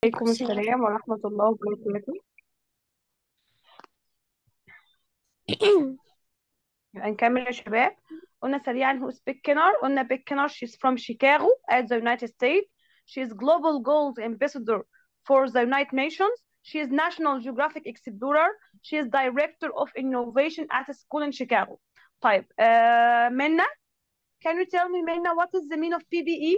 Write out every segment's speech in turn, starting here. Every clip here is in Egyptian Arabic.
عليكم السلام ورحمة الله وبركاته هنكمل يا شباب قلنا سريعا who's Beck Kennard قلنا Beck Kennard she's from Chicago at the United States she is global gold ambassador for the United Nations she is National Geographic Explorer she is director of innovation at a school in Chicago طيب uh, Minna can you tell me Minna what is the meaning of PBE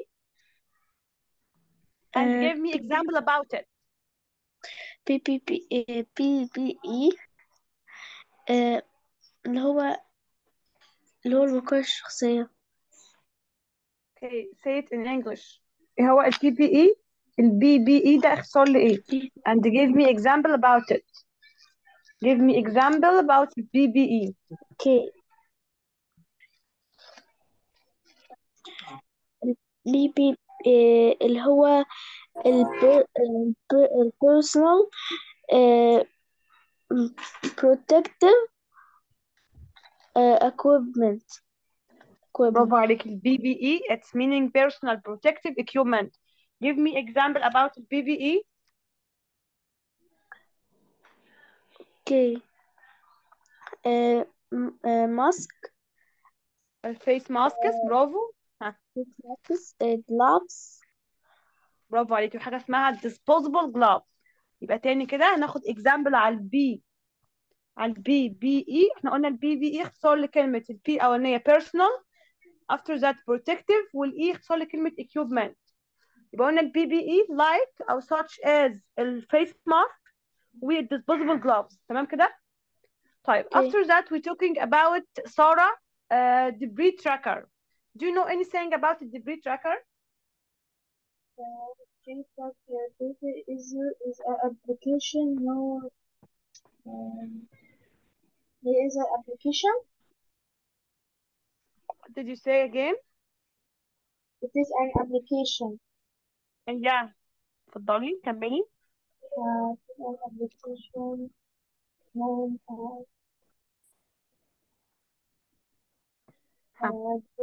and آه، give me example about it بي بي بي آه، بي بي إي آه، اللي هو اللي هو الوقاية الشخصية Okay, say it in English. ايه هو ال PPE؟ ال BBE ده اختصار لإيه؟ And give me example about it. Give me example about the BBE. اوكي بي بي آه، اللي هو البيرسونال protective آه، equipment equipment برافو عليك ال BBE it's meaning personal protective equipment. Give me example about the BBE. اوكي آه، م- آه، ماسك face masks برافو ها gloves برافو عليك وحاجة اسمها disposable gloves. يبقى تاني كده هناخد example على البي على البي بي اي احنا قلنا البي بي اي اختصار لكلمة البي الاولانية personal after that protective والاي اختصار لكلمة equipment يبقى قلنا البي بي اي like او such as الفيس ماسك والدisposable gloves تمام كده طيب Okay. after that we talking about Sarah uh, debris tracker do you know anything about the debris tracker is is an application no um, there is an application what did you say again it is an application and yeah اتفضلي كملي uh, an application known as ها. uh,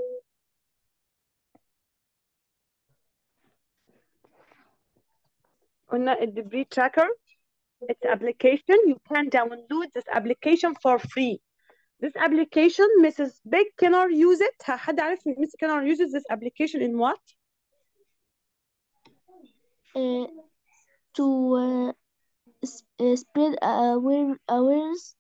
قلنا الدبري tracker it's application you can download this application for free this application Mrs. Big Kenner use it ها- حد عارف Mrs. Kenner uses this application in what uh, to uh, s- uh, spread aware awareness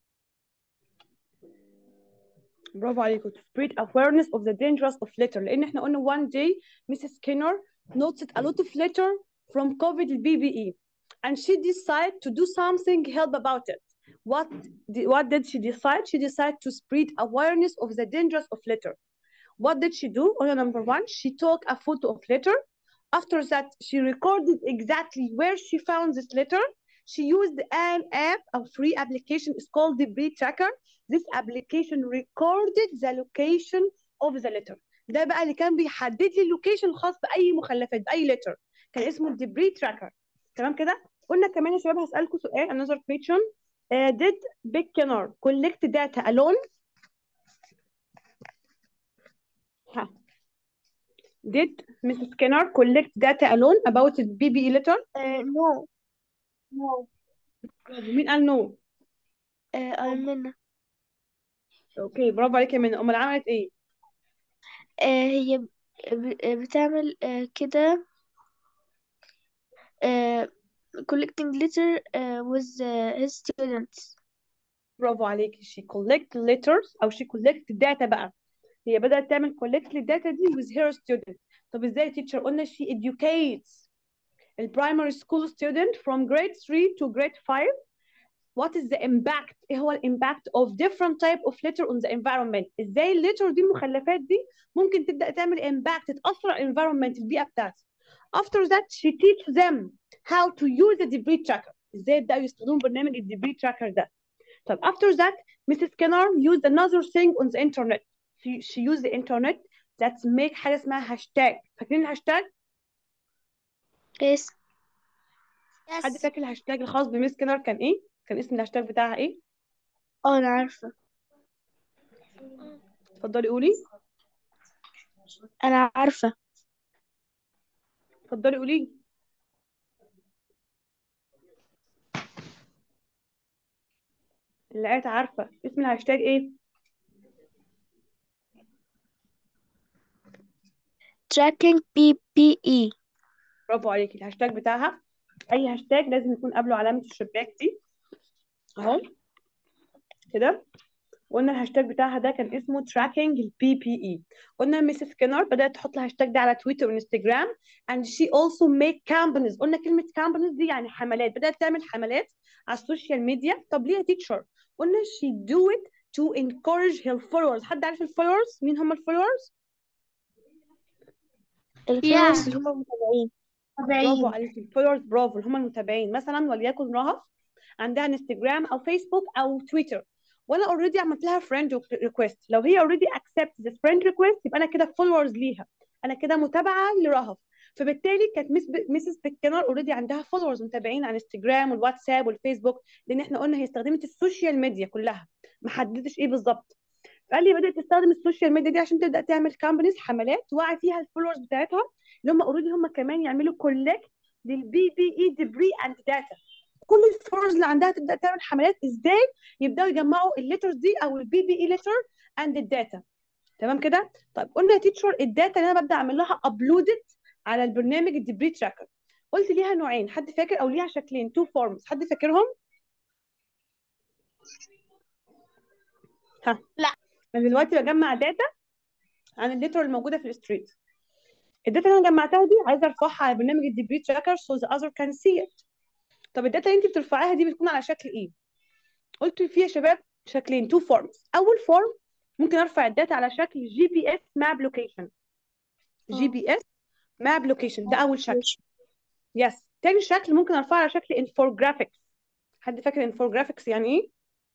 برافو عليكم to spread awareness of the dangers of litter لان احنا قلنا one day Mrs. Skinner noticed a lot of litter from COVID BBE and she decided to do something help about it what di- what did she decide she decided to spread awareness of the dangers of litter what did she do oh, number one she took a photo of litter after that she recorded exactly where she found this litter she used an app a free application it's called the Bee Tracker this application recorded the location of the litter ده بقى اللي كان بيحدد لي اللوكيشن الخاص باي مخلفات باي لتر كان اسمه الدبري تراكر تمام كده قلنا كمان يا شباب هسألكم سؤال another question uh, did Big Kenner collect data alone ها did Mrs. Kenner collect data alone about the BBE litter uh, no no مين قال no uh, أمنة اوكي برافو عليك يا منى امال عملت ايه آه، هي ب- ب- بتعمل آه، كده آه، collecting litter آه، with آه، his students برافو عليك she collect letters او she collect data بقى هي بدأت تعمل collect الداتا دي with her student طب ازاي teacher قلنا she educates the primary school student from grade 3 to grade 5 what is the impact ايه هو impact of different type of litter on the environment ازاي الليتر دي المخلفات دي ممكن تبدأ تعمل impact تأثر على environment البيئة بتاعتي after that she teach them how to use the debris tracker ازاي يبدأوا يستخدموا برنامج الدبري tracker ده طب after that Mrs. Kenner used another thing on the internet she, she used the internet that make حاجة اسمها هاشتاج فاكرين الهاشتاج yes حد فاكر الهاشتاج الخاص بميس كينر كان ايه كان اسم الهاشتاج بتاعها ايه اه أنا عارفة اتفضلي قولي أنا عارفة اتفضلي قولي اللي قاعدة عارفة اسم الهاشتاج ايه tracking PPE برافو عليكي الهاشتاج بتاعها اي هاشتاج لازم يكون قبله علامة الشباك دي اهو كده قلنا الهاشتاج بتاعها ده كان اسمه tracking البي بي اي قلنا ميسيس سكينر بدأت تحط الهاشتاج ده على تويتر وانستجرام and she also make campaigns قلنا كلمة campaigns دي يعني حملات بدأت تعمل حملات على السوشيال ميديا طب ليه تيتشر قلنا she do it to encourage her followers حد عارف الفولورز مين هم الفولورز الفولورز اللي هم المتابعين برافو عليكي الفولورز برافو اللي هم المتابعين مثلا وليكن رهف عندها انستجرام او فيسبوك او تويتر وانا اوريدي عملت لها فريند ريكويست لو هي اوريدي اكسبت ذا فريند ريكويست يبقى انا كده فولورز ليها انا كده متابعه لرهف فبالتالي كانت مس ميسيس بيكنر اوريدي عندها فولورز متابعين على انستجرام والواتساب والفيسبوك لان احنا قلنا هي استخدمت السوشيال ميديا كلها ما حددتش ايه بالظبط فقال لي بدات تستخدم السوشيال ميديا دي عشان تبدا تعمل كامبانيز حملات توعي فيها الفولورز بتاعتها اللي هم اوريدي هم كمان يعملوا كولكت للبي بي اي ديبري اند داتا كل الفولورز اللي عندها تبدا تعمل حملات ازاي يبداوا يجمعوا الليترز دي او البي بي اي ليتر اند الداتا تمام كده طيب قلنا يا تيتشر الداتا اللي انا ببدا اعمل لها ابلودد على البرنامج الديبري تراكر قلت ليها نوعين حد فاكر او ليها شكلين تو فورمز حد فاكرهم ها لا. انا دلوقتي بجمع داتا عن الليتر الموجوده في الستريت الداتا اللي انا جمعتها دي عايزه ارفعها على برنامج الديبري تراكر so the other can see it طب الداتا اللي انت بترفعيها دي بتكون على شكل ايه قلت فيها يا شباب شكلين تو فورمز اول فورم ممكن ارفع الداتا على شكل جي بي اس ماب لوكيشن جي بي اس ماب لوكيشن ده اول شكل يس تاني شكل ممكن ارفعه على شكل انفوجرافيكس حد فاكر انفوجرافيكس يعني ايه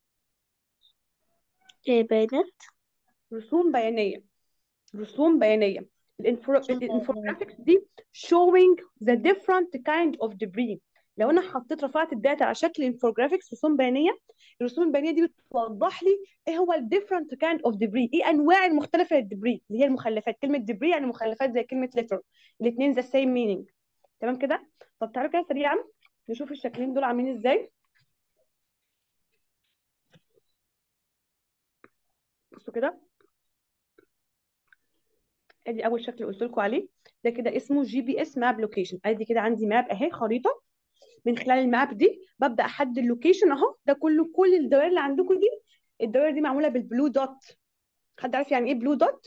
إيه بيانات رسوم بيانيه رسوم بيانيه الانفوجرافيكس دي showing the different kind of debris لو انا حطيت رفعت الداتا على شكل انفوجرافيكس رسوم بيانيه الرسوم البيانيه دي بتوضح لي ايه هو الديفرنت كايند اوف ديبري ايه انواع المختلفه للدبري اللي هي المخلفات كلمه دبري يعني مخلفات زي كلمه ليتر الاثنين ذا سيم مينينج تمام كده طب تعالوا كده سريعا نشوف الشكلين دول عاملين ازاي بصوا كده ادي اول شكل قلت لكم عليه ده كده اسمه جي بي اس ماب لوكيشن ادي كده عندي ماب اهي خريطه من خلال الماب دي ببدا احدد اللوكيشن اهو ده كله كل الدوائر اللي عندكم دي الدوائر دي معموله بالبلو دوت حد عارف يعني ايه بلو دوت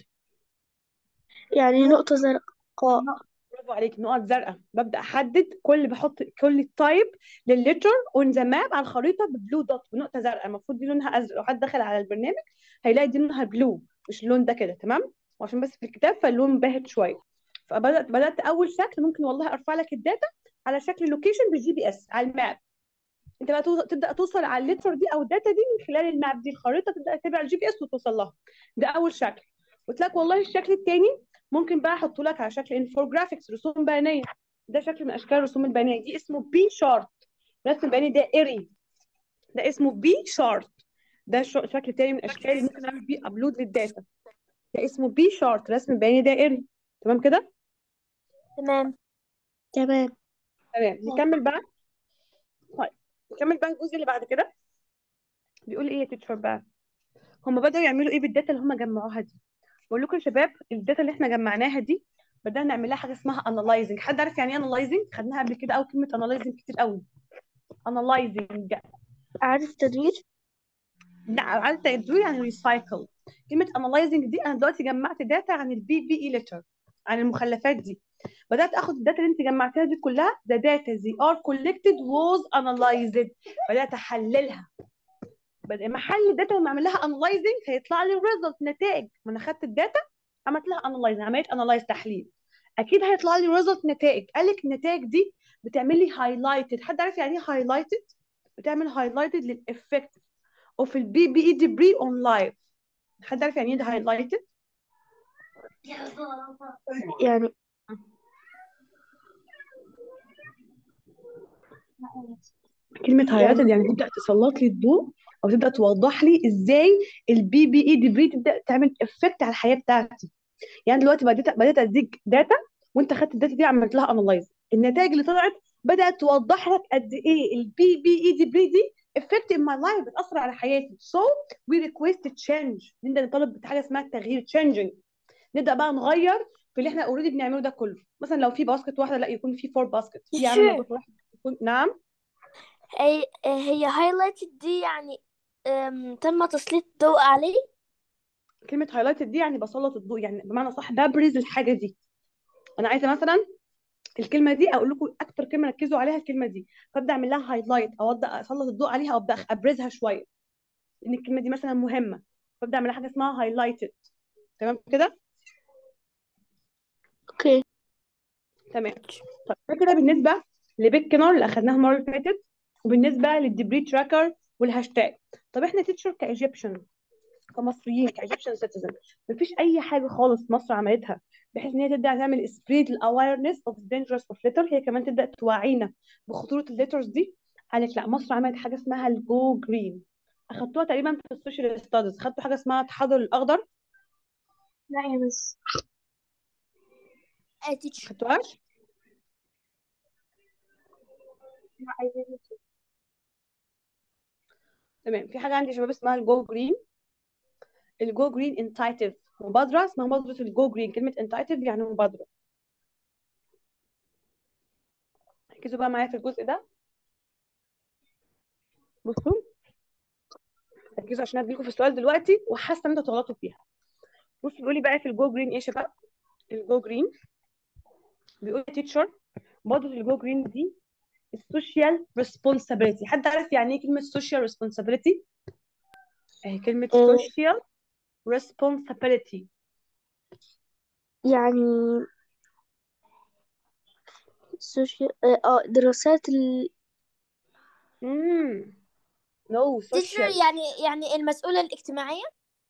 يعني نقطة زرقاء برافو عليك نقط زرقاء ببدا احدد كل بحط كل تايب للليتر اون ذا ماب على الخريطه ببلو دوت بنقطه زرقاء المفروض دي لونها ازرق لو حد دخل على البرنامج هيلاقي دي لونها بلو مش اللون ده كده تمام وعشان بس في الكتاب فاللون باهت شويه فبدات بدات اول شكل ممكن والله ارفع لك الداتا على شكل لوكيشن بالجي بي اس على الماب انت بقى تو- تبدا توصل على الليتر دي او الداتا دي من خلال الماب دي الخريطه تبدا تتابع الجي بي اس وتوصل لها ده اول شكل قلت لك والله الشكل الثاني ممكن بقى احطه لك على شكل انفوجرافيكس رسوم بيانيه ده شكل من اشكال الرسوم البيانيه دي اسمه بي شارت رسم بياني دائري ده اسمه بي شارت ده شو- شكل تاني من الاشكال اللي ممكن اعمل بيه ابلود للداتا ده اسمه بي شارت رسم بياني دائري تمام كده تمام تمام تمام نكمل بقى طيب نكمل بقى الجزء اللي بعد كده بيقول ايه يا تيتشر بقى هم بدأوا يعملوا ايه بالداتا اللي هم جمعوها دي بقول لكم يا شباب الداتا اللي احنا جمعناها دي بدأنا نعمل لها حاجه اسمها انالايزنج حد عارف يعني ايه انالايزنج خدناها قبل كده او كلمه انالايزنج كتير قوي انالايزنج عارف تدوير لا عايزه تدوير يعني ريسايكل كلمه انالايزنج دي انا دلوقتي جمعت داتا عن البي بي اي ليتر عن المخلفات دي بدات اخد الداتا اللي انت جمعتها دي كلها the data they are collected was analyzed بدات احللها بدأ محل الداتا لما اعمل لها انالايزنج هيطلع لي الريزلت نتائج ما انا خدت الداتا عملت لها انالايز عملت انالايز تحليل اكيد هيطلع لي ريزلت نتائج قال لك النتائج دي بتعمل لي هايلايتد حد عارف يعني ايه هايلايتد بتعمل هايلايتد للافكت اوف البي بي اي ديبري اون لايف حد عارف يعني ايه هايلايتد يعني كلمة يعني هايلايتد يعني تبدأ تسلط لي الضوء أو تبدأ توضح لي إزاي البي بي إي ديبري تبدأ تعمل إفكت على الحياة بتاعتي يعني دلوقتي بديت بديت أديك داتا وأنت خدت الداتا دي عملت لها أنالايز النتائج اللي طلعت بدأت توضح لك قد إيه البي بي إي ديبري دي effect in my life بتأثر على حياتي so we request change نبدأ نطالب بحاجة اسمها التغيير changing نبدأ بقى نغير في اللي احنا اوريدي بنعمله ده كله مثلا لو في باسكت واحدة لا يكون في فور باسكت في عامل Teacher. نظافة واحد يكون نعم هي هي highlighted دي يعني أم، تم تسليط الضوء عليه كلمة highlighted دي يعني بسلط الضوء يعني بمعنى صح ببرز الحاجة دي انا عايزة مثلا الكلمة دي اقول لكم اكتر كلمة ركزوا عليها الكلمة دي فابدا اعمل لها هايلايت او ابدا اسلط الضوء عليها او ابدا ابرزها شوية ان الكلمة دي مثلا مهمة فابدا اعمل لها حاجة اسمها highlighted تمام كده اوكي تمام طيب ده كده بالنسبه لبيك كنار اللي اخدناها المره اللي فاتت وبالنسبه للديبري تراكر والهاشتاج طب احنا تيتشر كايجيبشن كمصريين كايجيبشن سيتيزن مفيش اي حاجه خالص مصر عملتها بحيث ان هي تبدا تعمل سبريد الاويرنس اوف دينجرس اوف ليتر هي كمان تبدا توعينا بخطوره الليترز دي قالت لا مصر عملت حاجه اسمها الجو جرين اخدتوها تقريبا في السوشيال ستاديز اخدتوا حاجه اسمها التحضر الاخضر لا يا بس اه teacher اخدتوهاش لا عايزين تمام في حاجه عندي يا شباب اسمها الجو جرين الجو جرين انتايتيف مبادره اسمها مبادره الجو جرين كلمه انتايتيف يعني مبادره ركزوا بقى معايا في الجزء ده بصوا ركزوا عشان هديلكم في السؤال دلوقتي وحاسه ان انتوا تغلطوا فيها بصوا بيقول لي بقى في الجو جرين ايه يا شباب الجو جرين بيقول لي تيتشر مبادره الجو جرين دي السوشيال ريسبونسابيلتي حد عارف يعني ايه كلمه سوشيال ريسبونسابيلتي اهي كلمه آه. سوشيال ريسبونسابيلتي يعني سوشيال اه آه، دراسات ال... امم نو teacher سوشيال يعني يعني المسؤولة الاجتماعية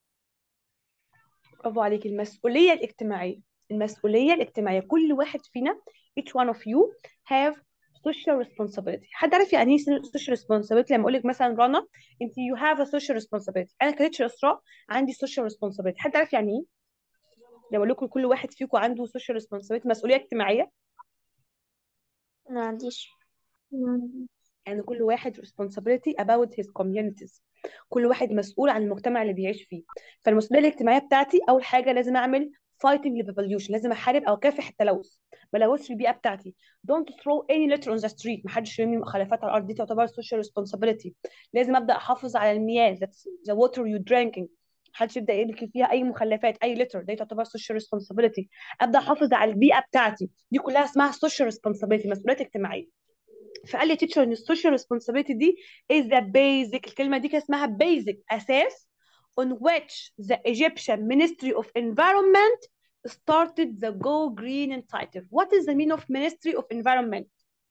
برافو عليك المسؤولية الاجتماعية المسؤولية الاجتماعية كل واحد فينا each one of you have social responsibility حد عارف يعني ايه social responsibility لما اقول لك مثلا رنا انت you have a social responsibility انا كتيتشر اسراء عندي social responsibility حد عارف يعني ايه لما اقول لكم كل واحد فيكم عنده social responsibility مسؤولية اجتماعية ما عنديش ما عنديش. يعني كل واحد responsibility about his communities كل واحد مسؤول عن المجتمع اللي بيعيش فيه فالمسؤوليه الاجتماعيه بتاعتي اول حاجه لازم اعمل fighting the pollution لازم احارب او اكافح التلوث ما الوثش البيئه بتاعتي don't throw any litter on the street ما حدش يرمي مخلفات على الارض دي تعتبر social responsibility لازم ابدا احافظ على المياه that's the water you drinking محدش يبدا يرمي فيها اي مخلفات اي litter دي تعتبر social responsibility ابدا احافظ على البيئه بتاعتي دي كلها اسمها social responsibility مسؤوليات اجتماعيه فقال لي تيتشر ان السوشيال ريسبونسابيلتي دي is the basic الكلمه دي كان اسمها basic اساس on which the Egyptian Ministry of Environment started the Go Green Initiative. What is the meaning of Ministry of Environment?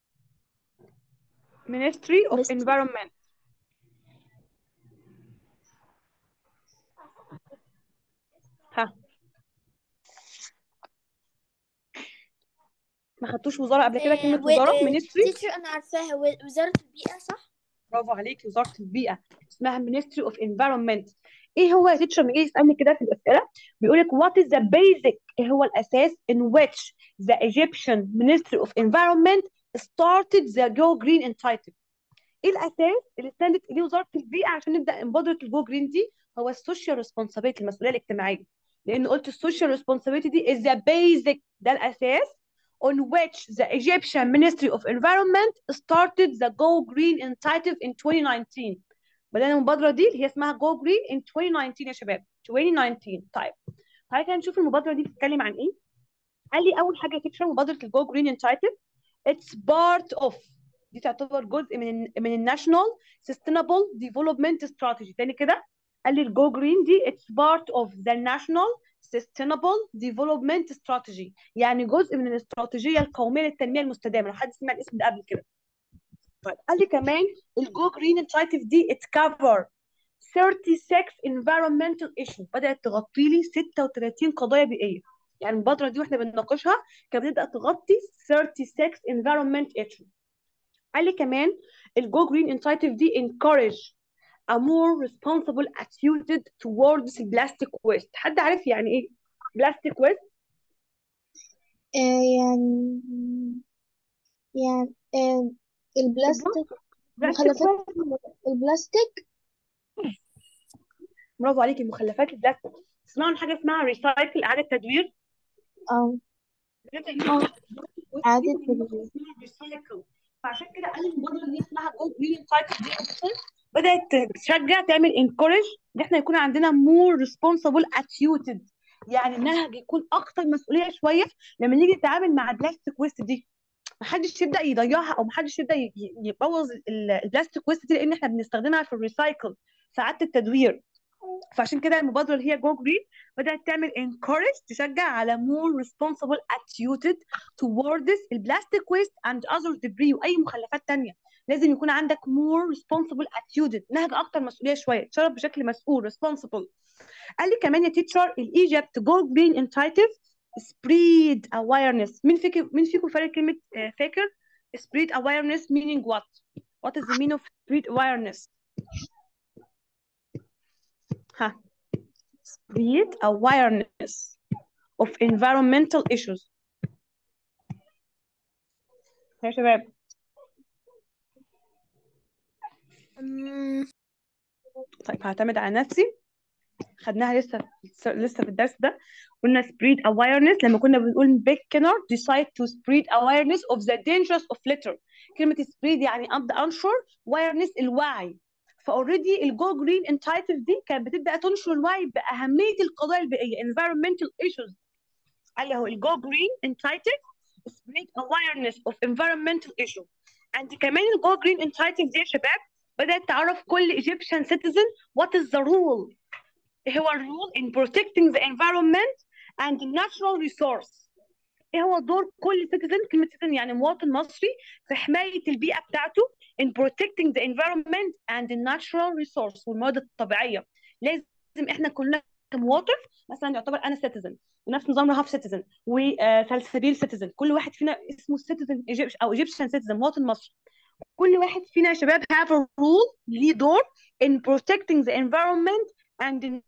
Ministry of Ministry. Environment. ها ما خدتوش وزارة قبل كده كلمة وزارة Ministry teacher أنا عارفاها و- وزارة البيئة صح؟ برافو عليك وزارة البيئة اسمها Ministry of Environment ايه هو يا تيتشر لما يجي يسألني كده في الأسئلة بيقول لك what is the basic ايه هو الأساس in which the Egyptian Ministry of Environment started the Go Green Initiative ايه الأساس اللي استندت إليه وزارة البيئة عشان نبدأ مبادرة الجو جرين دي هو السوشيال ريسبونسابيلتي المسؤولية الاجتماعية لأن قلت السوشيال ريسبونسابيلتي دي is the basic ده الأساس on which the Egyptian Ministry of Environment started the Go Green Initiative in 2019 بدأنا المبادرة دي اللي هي اسمها Go Green in 2019 يا شباب 2019 طيب تعالى كده نشوف المبادرة دي بتتكلم عن ايه قال لي أول حاجة تكشف مبادرة الجو جرين انشايتيف it's part of دي تعتبر جزء من من الناشونال سستينابل ديفلوبمنت استراتيجي تاني كده قال لي الجو جرين دي it's part of the national sustainable development strategy يعني جزء من الاستراتيجيه القوميه للتنميه المستدامه لو حد سمع الاسم ده قبل كده طيب قال لي كمان الجو جرين انشايتيف دي it cover 36 environmental issue بدأت تغطي لي 36 قضايا بيئية يعني المبادرة دي واحنا بنناقشها كانت بتبدأ تغطي 36 environment issue قال لي كمان الجو جرين انشايتيف دي encourage a more responsible attitude towards plastic waste حد عارف يعني ايه plastic waste آه يعني يعني آه البلاستيك بلاستيك مخلفات البلاستيك برافو عليكي مخلفات البلاستيك تسمعوا عن حاجه اسمها ريسايكل اعاده تدوير اه اه إعادة تدوير ريسايكل فعشان كده قال المبادره اللي هي اسمها جو جرين سايكل دي اصلا بدات تشجع تعمل انكورج ان احنا يكون عندنا مور ريسبونسبل اتيوتد يعني النهج يكون اكتر مسؤوليه شويه لما نيجي نتعامل مع البلاستيك ويست دي محدش يبدا يضيعها او محدش يبدا ي- ي- يبوظ ال- البلاستيك ويست دي لان احنا بنستخدمها في الريسايكل في اعاده التدوير فعشان كده المبادره اللي هي جو جرين بدات تعمل encourage تشجع على more responsible attitude towards البلاستيك waste and other debris واي مخلفات تانية لازم يكون عندك more responsible attitude نهج اكتر مسؤوليه شويه تشرب بشكل مسؤول responsible قال لي كمان يا تيتشر الايجيبت جو جرين انتايتيف spread awareness مين فيكم مين فيكم فاكر كلمه آه، فاكر spread awareness meaning what what is the meaning of spread awareness ها spread awareness of environmental issues يا شباب أمم، طيب هعتمد على نفسي خدناها لسه لسه في الدرس ده قلنا spread awareness لما كنا بنقول Beckner decide to spread awareness of the dangers of litter كلمة spread يعني أبدأ أنشر awareness الوعي فاوريدي الجو جرين انتايتيف دي كانت بتبدأ تنشر الوعي بأهمية القضايا البيئية environmental issues قال لي هو الجو جرين انتايتيف spread awareness of environmental issues and كمان الجو جرين انتايتيف دي يا شباب بدأت تعرف كل Egyptian citizen what is the rule ايه هو الرول in protecting the environment and the natural resource ايه هو دور كل citizen كلمة citizen يعني مواطن مصري في حماية البيئة بتاعته in protecting the environment and the natural resource والمواد الطبيعية لازم احنا كلنا كمواطن مثلا يعتبر انا citizen ونفس نظام رهف citizen وسلسبيل citizen كل واحد فينا اسمه citizen Egypt- او Egyptian citizen مواطن مصري كل واحد فينا يا شباب have a role ليه دور in protecting the environment and the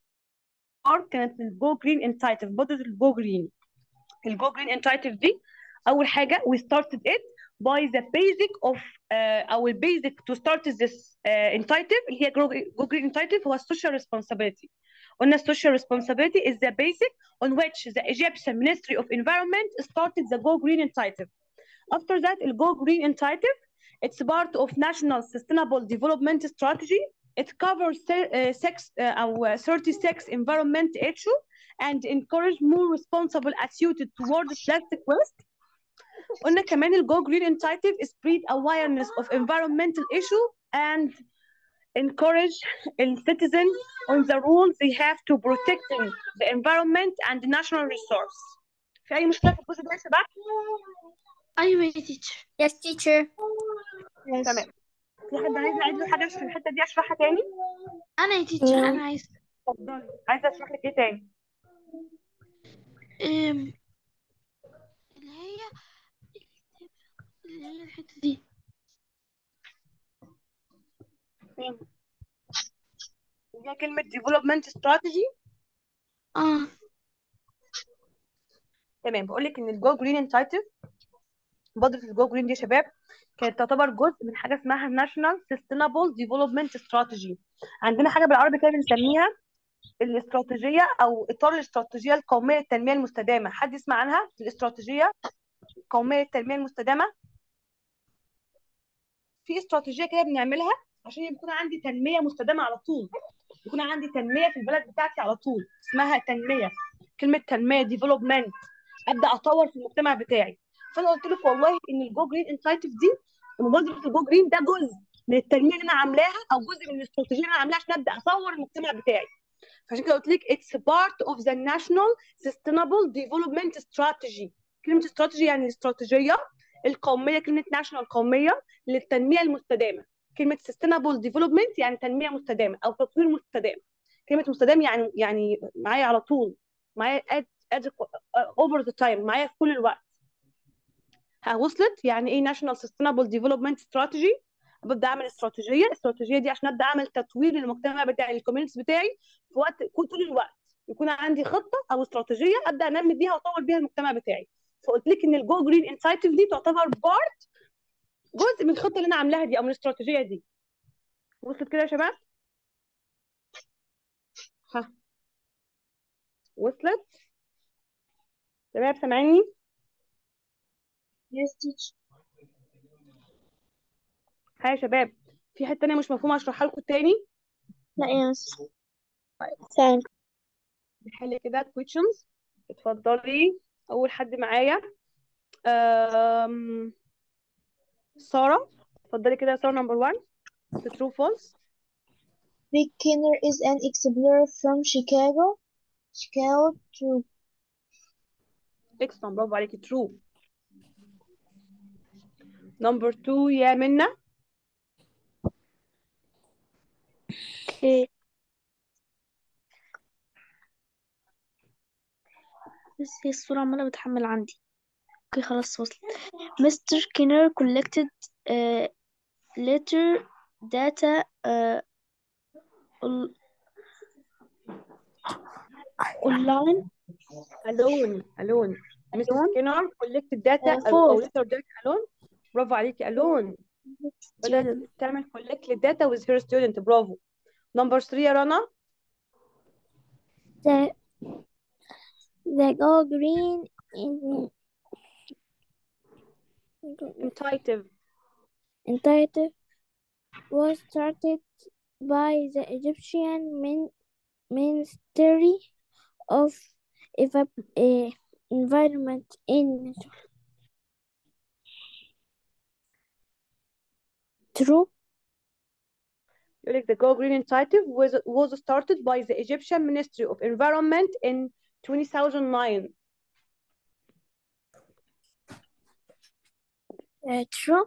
ار كانت الجو جرين انتايتيف مبادرة الجو جرين الجو جرين انتايتيف دي اول حاجه we started it by the basic of uh, او البيزك to start this uh, initiative اللي هي جو جرين انتايتيف هو social responsibility قلنا social responsibility is the basic on which the Egyptian Ministry of Environment started the Go Green Initiative. After that, the Go Green Initiative, it's part of National Sustainable Development Strategy. It covers se- uh, six, uh, أو 36 environment issue and encourage more responsible attitude towards plastic waste. قلنا كمان ال Go Green Initiative is spread awareness of environmental issue and encourage the citizen on the rules they have to protecting the environment and the natural resource. في أي مشكلة في الجزء ده يا شباب؟ أيوة يا تيتشر yes teacher تمام. في حد عايز يعيد له حاجة في الحتة دي أشرحها تاني؟ أنا يا تيتشر أنا عايز اتفضلي. عايزة أشرح لك إيه تاني؟ أم، اللي هي اللي هي الحتة دي فين؟ اللي هي كلمة development strategy اه تمام بقول لك ان الجو جرين انتايتيف مبادره الجو جرين دي يا شباب كانت تعتبر جزء من حاجه اسمها ناشونال سستينابل ديفلوبمنت استراتيجي عندنا حاجه بالعربي كده بنسميها الاستراتيجيه او اطار الاستراتيجيه القوميه للتنميه المستدامه حد يسمع عنها الاستراتيجيه القوميه للتنميه المستدامه في استراتيجيه كده بنعملها عشان يكون عندي تنميه مستدامه على طول يكون عندي تنميه في البلد بتاعتي على طول اسمها تنميه كلمه تنميه ديفلوبمنت ابدا اطور في المجتمع بتاعي فانا قلت لك والله ان الجو جرين انسايتيف دي مبادره الجو جرين ده جزء من التنميه اللي انا عاملاها او جزء من الاستراتيجيه اللي انا عاملاها عشان ابدا اطور المجتمع بتاعي فعشان كده قلت لك اتس بارت اوف ذا ناشونال سستينابل ديفلوبمنت استراتيجي كلمه استراتيجي يعني الاستراتيجيه القوميه كلمه ناشونال قوميه للتنميه المستدامه كلمه سستينابل ديفلوبمنت يعني تنميه مستدامه او تطوير مستدام كلمه مستدام يعني يعني معايا على طول معايا اوفر ذا تايم معايا في كل الوقت ها وصلت يعني ايه ناشونال سستينابل ديفلوبمنت استراتيجي ببدا اعمل استراتيجيه الاستراتيجيه دي عشان ابدا اعمل تطوير للمجتمع بتاعي الكوميونتي بتاعي في وقت يكون طول الوقت يكون عندي خطه او استراتيجيه ابدا انمي بيها واطور بيها المجتمع بتاعي فقلت لك ان الجو جرين انسايتيف دي تعتبر بارت جزء من الخطه اللي انا عاملاها دي او من الاستراتيجيه دي وصلت كده يا شباب ها وصلت شباب سامعيني Yes, teacher. ها يا شباب في حته تانية مش مفهومه اشرحها لكم تاني لا يا مس ثانك نحل كده questions اتفضلي اول حد معايا أم... ساره اتفضلي كده يا ساره نمبر 1 true false Big Kinner is an explorer from Chicago. Chicago to excellent برافو عليكي true نمبر 2 يا منى Okay. بس هي الصورة عمالة بتحمل عندي اوكي خلاص وصلت Mr. Skinner collected uh, letter data uh, on- online alone alone Mrs. Alone? Skinner collected data Uh, أو أو false. letter data alone برافو عليكي alone بدأت student. تعمل collect للداتا with her student برافو نمبر 3 يا رنا The the go green in entitive entitled was started by the Egyptian min- Ministry of Eva- eh, Environment in True. يقول لك the Go Green Initiative was was started by the Egyptian Ministry of Environment in 2009 Uh, true.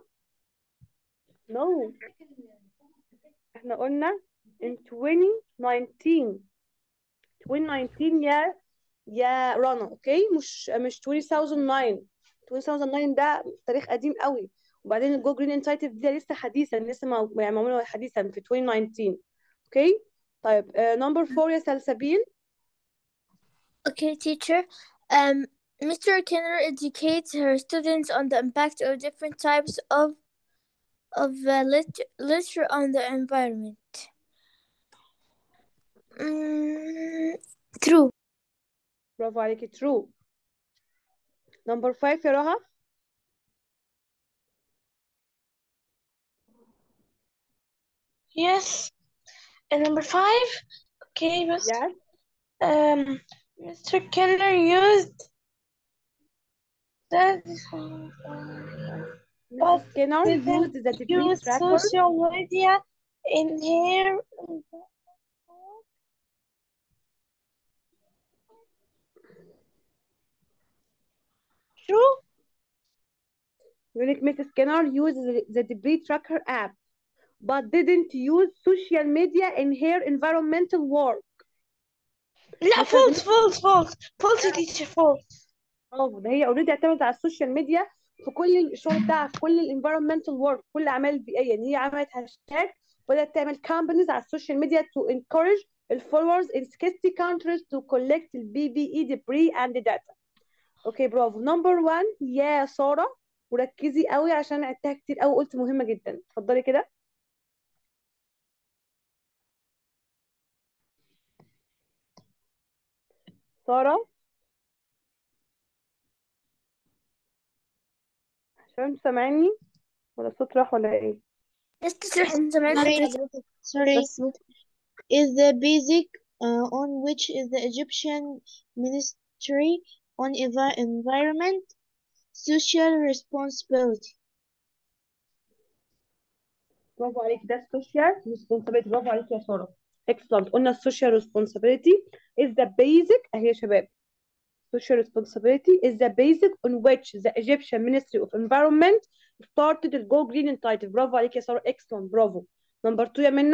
no احنا قلنا in 2019 2019 يا يا رنا اوكي مش مش 2009 2009 ده تاريخ قديم قوي وبعدين الجو جرين انسايتيف دي لسه حديثا لسه مع- يعني معموله حديثا في 2019 اوكي طيب نمبر 4 يا سلسبيل Okay, teacher. Um, Mr. Kenner educates her students on the impact of different types of of uh, lit- literature on the environment. Mm, true. برافو عليكي true نمبر 5 يا رها Yes. And number five, okay, but yes um, Mr. Kenner used that Mrs. Skinner didn't used the degree use tracker social media in her true. يقول لك Mrs. Skinner used the, the debris tracker app but didn't use social media in her environmental work لا ما false استخدمتش false false false يا teacher false برافو ده هي اوريدي اعتمدت على السوشيال ميديا في كل الشغل بتاعها في كل الانفيرمنتال ورك كل الاعمال البيئيه يعني هي عملت هاشتاج وبدات تعمل كامبانيز على السوشيال ميديا to encourage الفولورز in 60 countries to collect البي بي اي debris and data اوكي برافو نمبر 1 يا ساره وركزي قوي عشان عدتها كتير قوي قلت مهمه جدا اتفضلي كده ساره عشان انتوا سامعيني ولا الصوت راح ولا ايه Yes, teacher. احنا سامعين Sorry, حضرتك. sorry. بس Is the basic uh, on which is the Egyptian Ministry on Envi- Environment Social Responsibility. برافو عليك ده السوشيال ريسبونسابيلتي برافو عليك يا ساره اكسلنت قلنا السوشيال ريسبونسابيلتي is the basic اهي يا شباب social responsibility is the basic on which the Egyptian Ministry of Environment started the Go Green Initiative برافو عليك يا ساره اكسلنت برافو نمبر 2 يا منى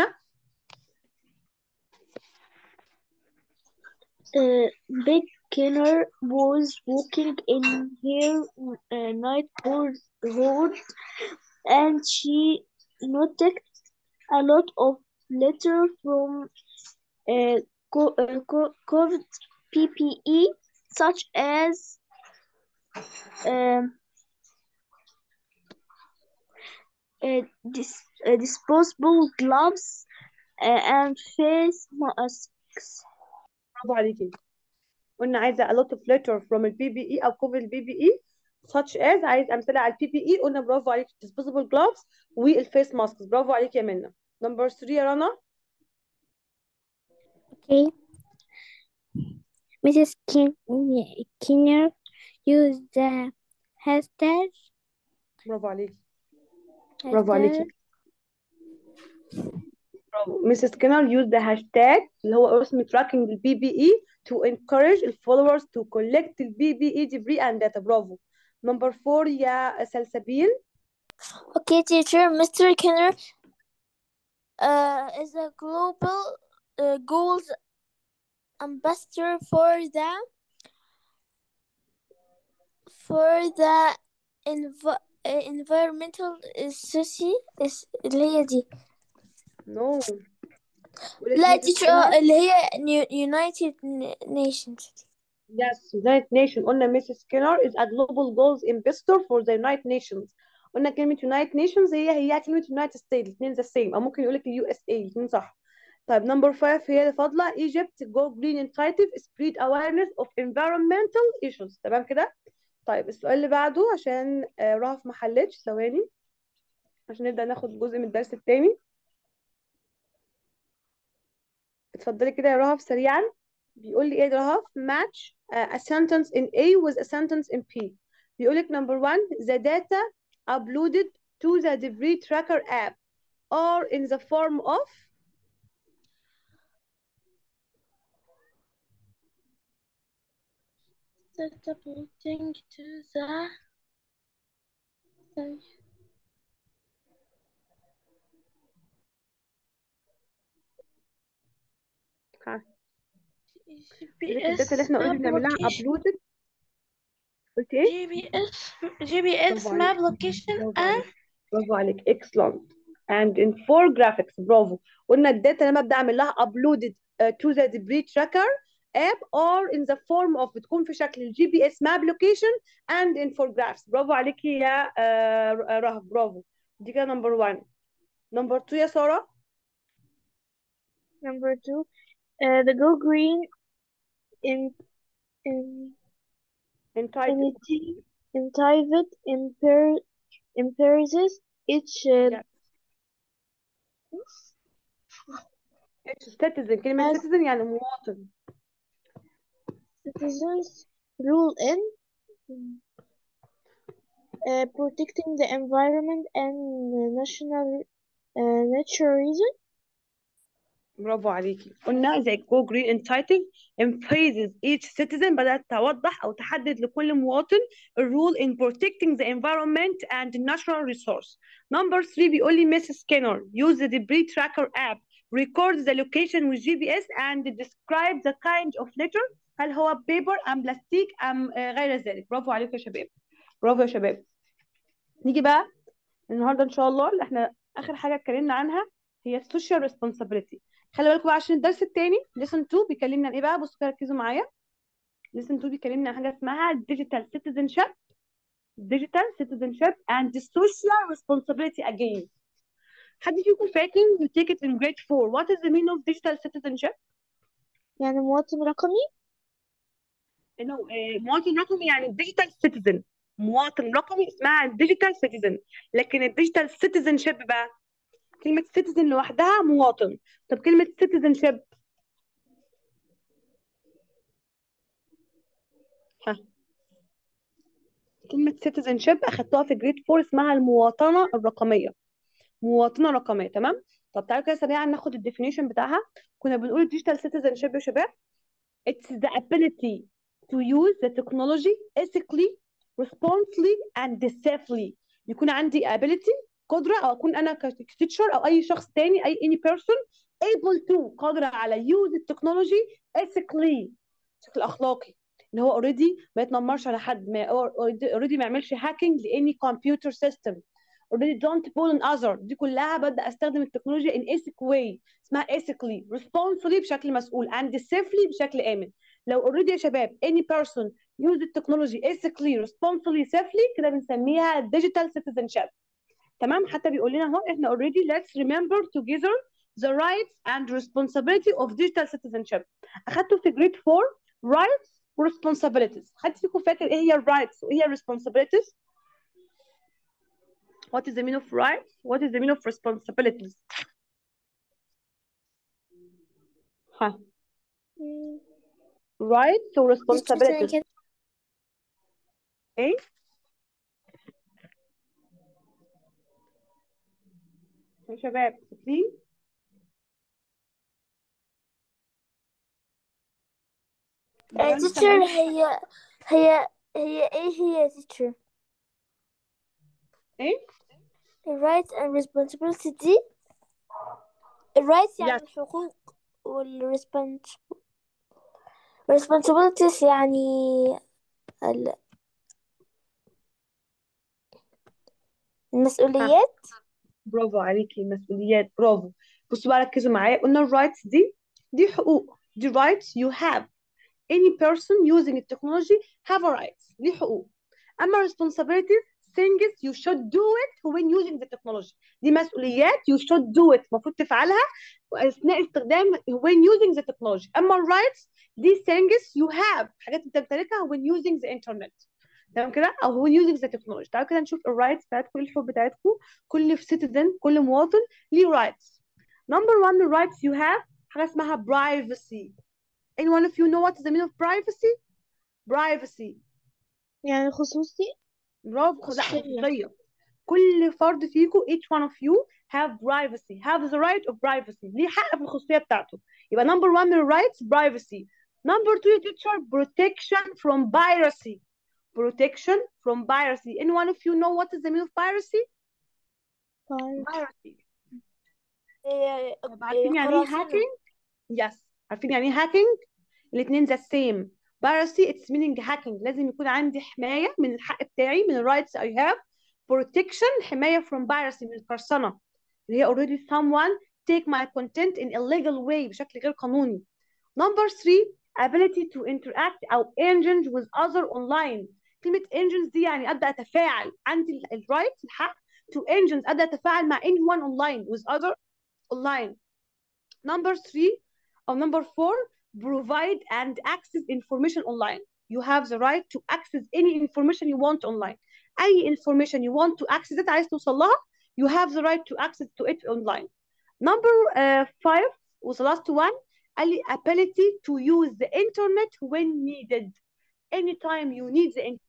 Uh, Big Kinner was walking in her uh, neighborhood and she noticed a lot of litter from uh, co- uh, co- COVID PPE, such as um, uh, dis uh, disposable gloves uh, and face masks برافو عليكي قلنا عايزه a lot of letter from البي بي اي او كوفيد البي بي اي such as عايز امثله على البي بي اي قلنا برافو عليكي disposable gloves والفيس ماسكس برافو عليكي يا منى نمبر 3 يا رنا Okay. Mrs. Kin Kinner used the hashtag برافو عليكي برافو عليكي برافو مسز سكينر use the hashtag اللي هو اسم tracking البي بي اي to encourage the followers to collect البي بي اي debris and data برافو نمبر 4 يا سلسبيل Okay, teacher. Mr. Kinner uh, is a global uh, goals ambassador for the for the env- uh, environmental society is اللي هي دي نو لا teacher آه، اللي هي New- United Nations Yes, United Nations قلنا Mrs. Skinner is a global goals ambassador for the United Nations قلنا كلمة United Nations هي هي كلمة United States الاثنين the same أو ممكن يقول لك يو اس اي الاثنين صح طيب نمبر 5 هي اللي فاضلة Egypt Go Green Initiative spread awareness of environmental issues تمام كده طيب السؤال اللي بعده عشان آه، رهف ما حلتش ثواني عشان نبدأ ناخد جزء من الدرس التاني اتفضلي كده يا رهف سريعا بيقول لي ايه يا رهف match uh, a sentence in A with a sentence in P بيقول لك number one the data uploaded to the debris tracker app are in the form of Submitting to the ها بيقول لك الداتا اللي احنا اوريدي بنعملها uploaded قلت ايه؟ جي بي اس جي بي اس برافو ماب عليك لوكيشن برافو and عليك برافو عليك excellent and in four graphics برافو قلنا الداتا لما ابدا اعمل لها uploaded uh, to the debris tracker app or in the form of بتكون في شكل الجي بي اس map location and in four graphs برافو عليكي يا آه، رهف برافو دي كده نمبر 1 نمبر 2 يا ساره number two uh, the go green in in entitled entitled imper impairs each uh, Yeah. citizen كلمة As- citizen يعني مواطن citizens rule in uh, protecting the environment and national uh, nature reason برافو عليكي قلنا زي جو جرين انتايتل emphasizes each citizen بدأت توضح أو تحدد لكل مواطن الرول in protecting the environment and natural resource. Number three بيقول لي Mrs. Skinner use the debris tracker app records the location with GPS and describe the kind of litter هل هو paper أم بلاستيك أم آه، غير ذلك برافو عليكم يا شباب برافو يا شباب نيجي بقى النهارده إن شاء الله اللي احنا آخر حاجة اتكلمنا عنها هي social responsibility خلي بالكم بقى عشان الدرس التاني lesson 2 بيكلمنا عن ايه بقى بصوا كده ركزوا معايا lesson 2 بيكلمنا عن حاجه اسمها digital citizenship digital citizenship and social responsibility again حد فيكم فاكر you take it in grade 4 what is the meaning of digital citizenship يعني مواطن رقمي انه آه، مواطن رقمي يعني digital citizen مواطن رقمي اسمها digital citizen لكن الديجيتال citizenship بقى كلمة citizen لوحدها مواطن طب كلمة citizenship ها كلمة citizenship أخدتوها في جريد 4 اسمها المواطنة الرقمية مواطنة رقمية تمام طب تعالوا كده سريعا ناخد الديفينيشن بتاعها كنا بنقول digital citizenship يا شباب it's the ability to use the technology ethically responsibly and safely يكون عندي ability قدرة أو أكون أنا كتيتشر أو أي شخص تاني أي any person able to قادرة على use التكنولوجي ethically بشكل أخلاقي ان هو اوريدي ما يتنمرش على حد ما اوريدي ما يعملش هاكينج لاني كمبيوتر سيستم already don't pull on other دي كلها ببدا استخدم التكنولوجيا in ethic way اسمها ethically responsibly بشكل مسؤول and safely بشكل امن لو already يا شباب any person use التكنولوجي ethically responsibly safely كده بنسميها digital citizenship تمام حتى بيقول لنا اهو احنا already let's remember together the rights and responsibility of digital citizenship اخدته في grade 4 rights و responsibilities حد فيكم فاكر ايه هي rights وايه هي responsibilities what is the meaning of rights what is the meaning of responsibilities ها rights و responsibilities كده ايه يا شباب فاكرين آه، teacher هي هي هي ايه هي teacher ايه الرايت and responsibility دي الرايت يعني Yes. الحقوق والريسبونس responsibilities يعني ال... المسؤوليات برافو عليكي المسؤوليات برافو بصوا بقى ركزوا معايا قلنا الرايتس دي دي حقوق دي rights you have any person using the technology have a rights دي حقوق اما responsibilities things you should do it when using the technology دي مسؤوليات you should do it المفروض تفعلها اثناء استخدام when using the technology اما الرايتس دي things you have حاجات انت بتمتلكها when using the internet تمام كده او when using the technology تعالوا كده نشوف الرايتس بتاعتكم ايه الحقوق بتاعتكم كل citizen كل مواطن ليه rights number one the rights you have حاجه اسمها privacy any one of you know what is the meaning of privacy privacy يعني خصوصي برافو لا خصوصية. خصوصية كل فرد فيكم each one of you have privacy have the right of privacy ليه حق في الخصوصية بتاعته يبقى number one من rights privacy number two teacher protection from piracy protection from piracy any one of you know what is the meaning of piracy piracy إيه، طب عارفين يعني ايه قراصنة. hacking yes عارفين يعني ايه hacking الاثنين the same piracy it's meaning hacking لازم يكون عندي حماية من الحق بتاعي من ال rights I have protection حماية from piracy من القرصنة اللي هي already someone take my content in illegal way بشكل غير قانوني number three ability to interact أو engage with other online كلمة engage دي يعني أبدأ أتفاعل عندي ال- ال right الحق to engage أبدأ أتفاعل مع anyone online with other online number three or number four provide and access information online you have the right to access any information you want online أي information you want to access it عايز توصل لها you have the right to access to it online number uh, five was the last one قال لي ability to use the internet when needed anytime you need the internet